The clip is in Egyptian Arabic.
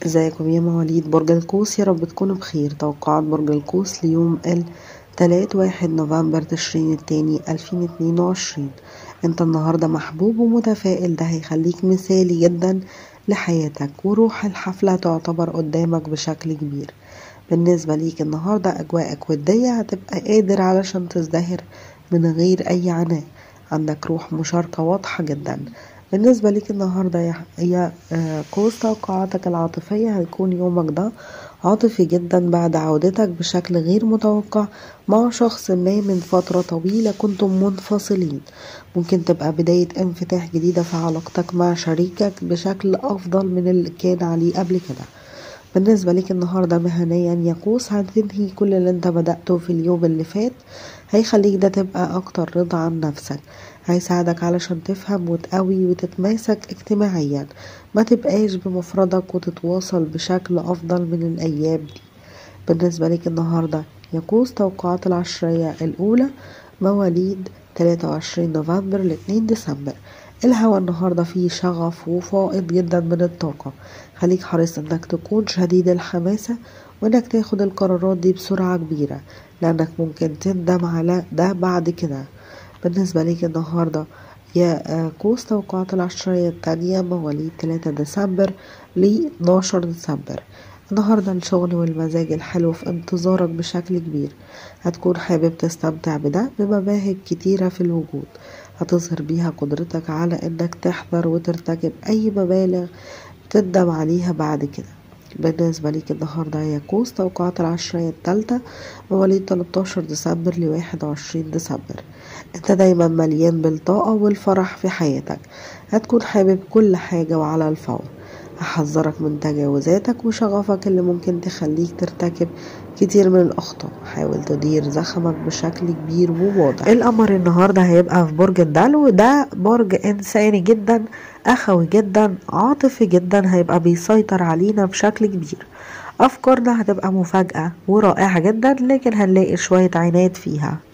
ازيكم يا مواليد برج القوس يا رب تكونوا بخير توقعات برج القوس ليوم التلات واحد نوفمبر تشرين التاني ألفين اتنين وعشرين انت النهاردة محبوب ومتفائل ده هيخليك مثالي جدا لحياتك وروح الحفلة تعتبر قدامك بشكل كبير بالنسبة ليك النهاردة أجواءك ودية هتبقى قادر علشان تزدهر من غير أي عناء عندك روح مشاركة واضحة جدا بالنسبة ليك النهاردة يا يا قوس توقعاتك العاطفية هيكون يومك ده عاطفي جدا بعد عودتك بشكل غير متوقع مع شخص ما من فترة طويلة كنتم منفصلين ممكن تبقى بداية انفتاح جديدة في علاقتك مع شريكك بشكل أفضل من اللي كان عليه قبل كده بالنسبة ليك النهاردة مهنيا يا قوس هتنهي كل اللي انت بدأته في اليوم اللي فات هيخليك ده تبقى أكتر رضا عن نفسك هيساعدك علشان تفهم وتقوي وتتماسك اجتماعيا ما تبقاش بمفردك وتتواصل بشكل أفضل من الأيام دي بالنسبة ليك النهاردة يا قوس توقعات العشرية الأولى مواليد 23 نوفمبر ل 2 ديسمبر الهوا النهاردة فيه شغف وفائض جدا من الطاقة خليك حريص انك تكون شديد الحماسة وانك تاخد القرارات دي بسرعة كبيرة لانك ممكن تندم على ده بعد كده بالنسبة ليك النهاردة يا قوس توقعات العشرية التانية مواليد 3 ديسمبر ل 12 ديسمبر النهاردة الشغل والمزاج الحلو في انتظارك بشكل كبير هتكون حابب تستمتع بده بمباهج كتيرة في الوجود هتظهر بيها قدرتك على انك تحضر وترتكب اي مبالغ تندم عليها بعد كده بالنسبة ليك النهاردة يا قوس توقعات العشرية التالتة مواليد 13 ديسمبر لواحد وعشرين ديسمبر انت دايما مليان بالطاقة والفرح في حياتك هتكون حابب كل حاجة وعلى الفور هحذرك من تجاوزاتك وشغفك اللي ممكن تخليك ترتكب كتير من الأخطاء حاول تدير زخمك بشكل كبير وواضح القمر النهاردة هيبقى في برج الدلو ده برج إنساني جدا أخوي جدا عاطفي جدا هيبقى بيسيطر علينا بشكل كبير أفكارنا هتبقى مفاجأة ورائعة جدا لكن هنلاقي شوية عناد فيها